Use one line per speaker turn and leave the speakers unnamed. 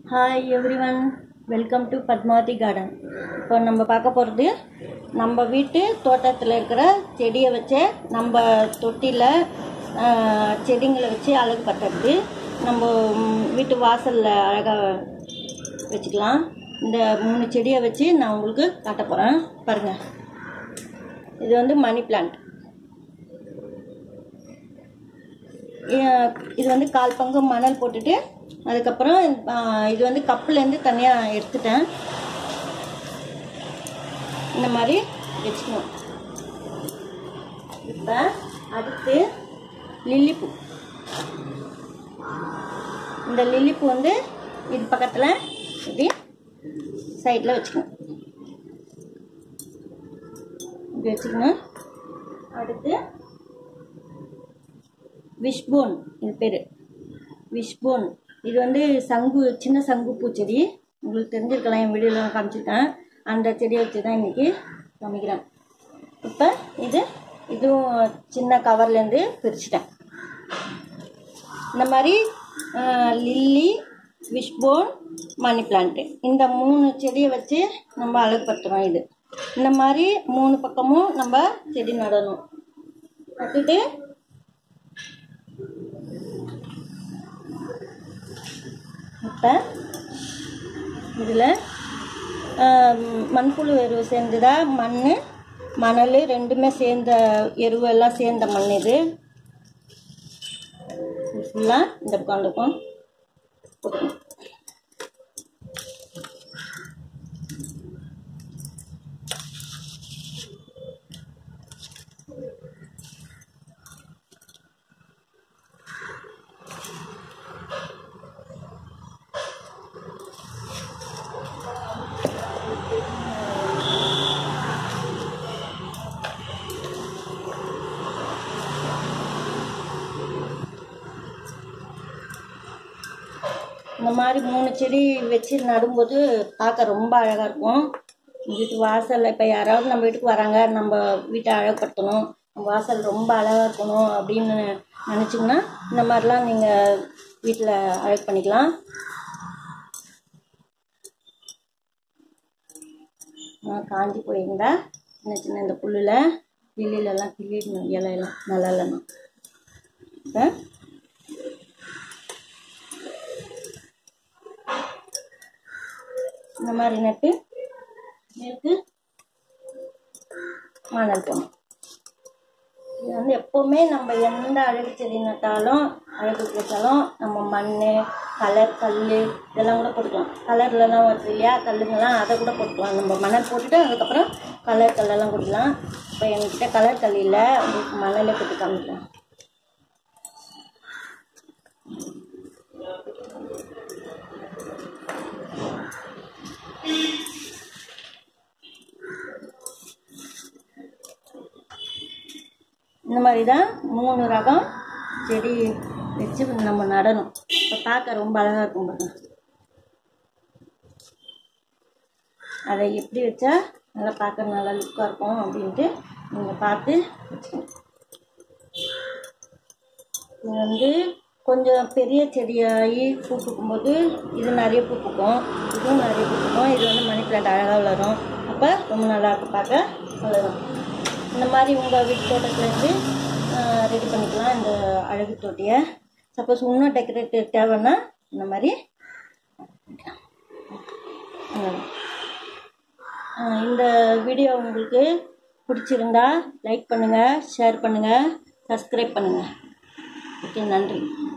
Hi everyone welcome to Padmavathi garden இப்போ நம்ம பார்க்க போகிறது நம்ம வீட்டு தோட்டத்தில் இருக்கிற செடியை வச்சு நம்ம தொட்டியில் செடிங்களை வச்சு அழகு பட்டுறது நம்ம ம், வீட்டு வாசலில் அழகாக வச்சுக்கலாம் இந்த மூணு செடியை வச்சு நான் உங்களுக்கு காட்ட போகிறேன் பாருங்கள் இது வந்து மணி பிளான்ட் இது வந்து கால் பங்கு மணல் போட்டுட்டு அதுக்கப்புறம் ஆ, இது வந்து கப்புலேருந்து தனியாக எடுத்துட்டேன் இந்த மாதிரி வச்சுக்கணும் இப்போ அடுத்து லில்லிப்பூ இந்த லில்லிப்பூ வந்து இது பக்கத்தில் இப்படி சைடில் வச்சுக்கணும் இப்படி வச்சுக்கணும் அடுத்து விஷ்-போன் இது பேர் விஷ்-போன் இது வந்து சங்கு சின்ன சங்கு பூச்செடி உங்களுக்கு தெரிஞ்சிருக்கலாம் என் வீடியோவில் நான் காமிச்சிருக்கேன் அந்த செடியை வச்சு தான் இன்றைக்கி காமிக்கிறேன் இப்போ இது இதுவும் சின்ன கவர்லேருந்து பிரிச்சிட்டேன் இந்த மாதிரி லில்லி விஷ்-போன் மணி பிளான்ட்டு இந்த மூணு செடியை வச்சு நம்ம அழகுபடுத்துகிறோம் இது இந்த மாதிரி மூணு பக்கமும் நம்ம செடி நடணும் நட்டுட்டு இப்போ இதில் மண்புழு எருவு சேர்ந்துதா மண் மணல் ரெண்டுமே சேர்ந்த எருவெல்லாம் சேர்ந்த மண் இது ஃபுல்லாக இந்த பக்கம் அந்த பக்கம் போட்டுக்கணும் இந்த மாதிரி மூணு செடி வச்சு நடும்போது பார்க்க ரொம்ப அழகாக இருக்கும் வீட்டு வாசலில் இப்போ யாராவது நம்ம வீட்டுக்கு வராங்க நம்ம வீட்டை அழகுபடுத்தணும் நம்ம வாசல் ரொம்ப அழகாக இருக்கணும் அப்படின்னு நினச்சிங்கன்னா இந்த மாதிரிலாம் நீங்கள் வீட்டில் அழகு பண்ணிக்கலாம் ஆ, காஞ்சி போயிருந்தா சின்ன சின்ன இந்த புல்லில் கிள்ளிலெல்லாம் கிள்ளிடணும் இலையெல்லாம் நல்லா இல்லைன்னா இப்போ இந்த மாதிரி நட்டு மேற்கு மணல் போடணும் இது வந்து எப்போவுமே நம்ம எந்த அழகு செடி நட்டாலும் அழகு வச்சாலும் நம்ம மண் கலர் கல் இதெல்லாம் கூட போட்டுக்கலாம் கலர்லலாம் வருது இல்லையா கல்லுங்கெல்லாம் அதை கூட போட்டுக்கலாம் நம்ம மணல் போட்டுட்டு அதுக்கப்புறம் கலர் கல்லெல்லாம் கொடுக்கலாம் இப்போ என்கிட்ட கலர் கல் இல்லை உங்களுக்கு மணலே போட்டு காமிக்கலாம் இந்த மாதிரி தான் மூணு ரகம் செடி வச்சு நம்ம நடணும் இப்போ பார்க்க ரொம்ப அழகாக இருக்கும் பாருங்க அதை எப்படி வச்சா நல்லா பார்க்க நல்லா லுக்காக இருக்கும் அப்படின்ட்டு நீங்கள் பார்த்து வச்சுக்கணும் இது வந்து கொஞ்சம் பெரிய செடியாகி பூ பூக்கும்போது இது நிறைய பூ பூக்கும் இதுவும் நிறைய பூ பூக்கும் இது வந்து மணி பிளான்ட் அழகாக வளரும் அப்போ ரொம்ப நல்லா இருக்கும் பார்க்க வளரும் இந்த மாதிரி உங்கள் வீட்டு தோட்டத்தில் இருந்து ரெடி பண்ணிக்கலாம் இந்த அழகு தொட்டியை சப்போஸ் இன்னும் டெக்கரேட்டிவ் தேவைன்னா இந்த மாதிரி அவ்வளவுதான். ஆஹ் இந்த வீடியோ உங்களுக்கு பிடிச்சிருந்தா லைக் பண்ணுங்கள் ஷேர் பண்ணுங்கள் சப்ஸ்கிரைப் பண்ணுங்கள் ஓகே நன்றி